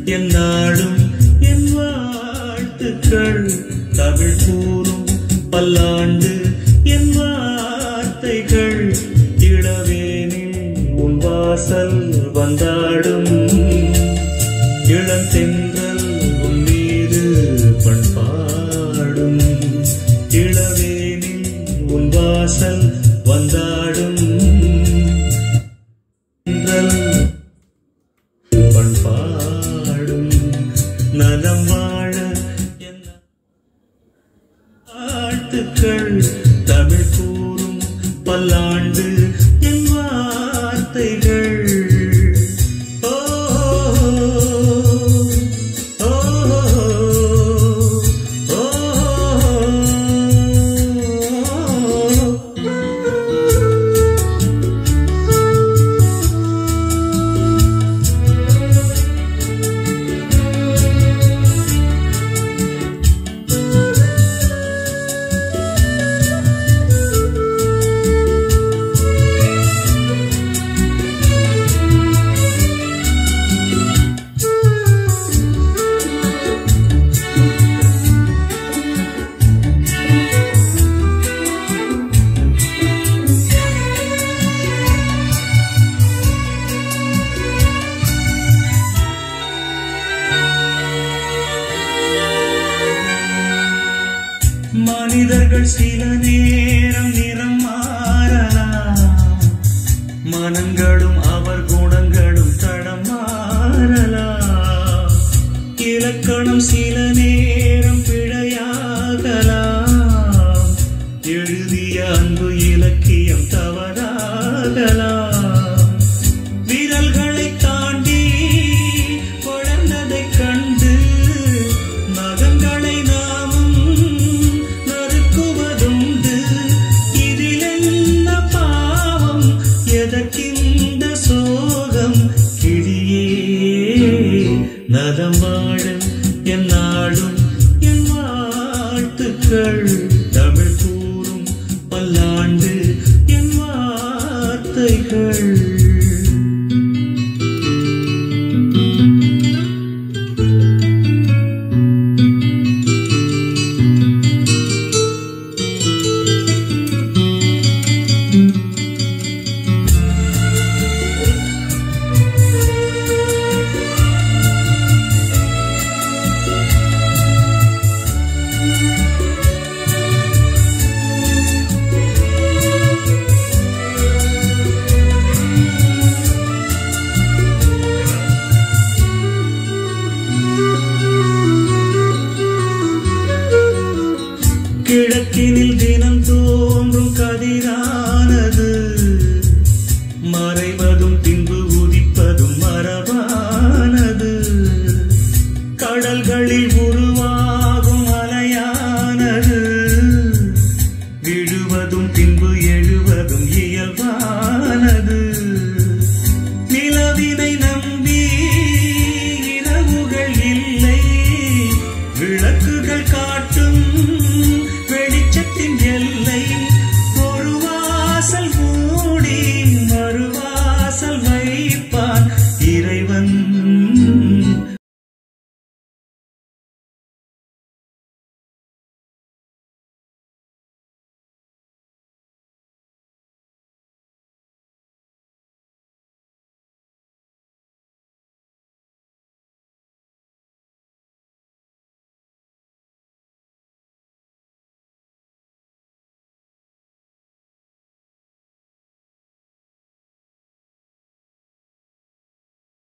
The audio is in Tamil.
என் நாடும் என் வாழ்த்துக்கள் தமிழ் கூறும் பல்லாண்டு என் வார்த்தைகள் இளவேனில் உன் வாசல் வந்தாடும் இளந்தென்றல் உன் மீது பண்பாடும் இளவேனில் உன் வாசல் வந்தாடும் தென்றல் பண்பாடும் நலம் வாழ என்ன வாழ்த்துக்கள் தமிழ் கூறும் பல்லாண்டு என் வார்த்தைகள் ஓ, ஓ, ஓ, ஓ. மனிதர்கள் சில நேரம் நிறம் மாறலாம் மனங்களும் அவர் குணங்களும் தடம் மாறலாம் இலக்கணம் சில நேரம் பிழையாகலாம் எழுதிய அன்பு இலக்கியம் தவறாகலாம் விரல்களை தாண்டி குழந்ததைக் கண்டு நகங்களை நாமும் நறுக்குவதுண்டு இதில் என்ன பாவம் எதற்கிந்த சோகம் கிளியே நலம் வாழ என் நாடும் என் வாழ்த்துக்கள் தமிழ் கூறும் பல்லாண்டு என் வார்த்தைகள் கிழக்கினில் தினம்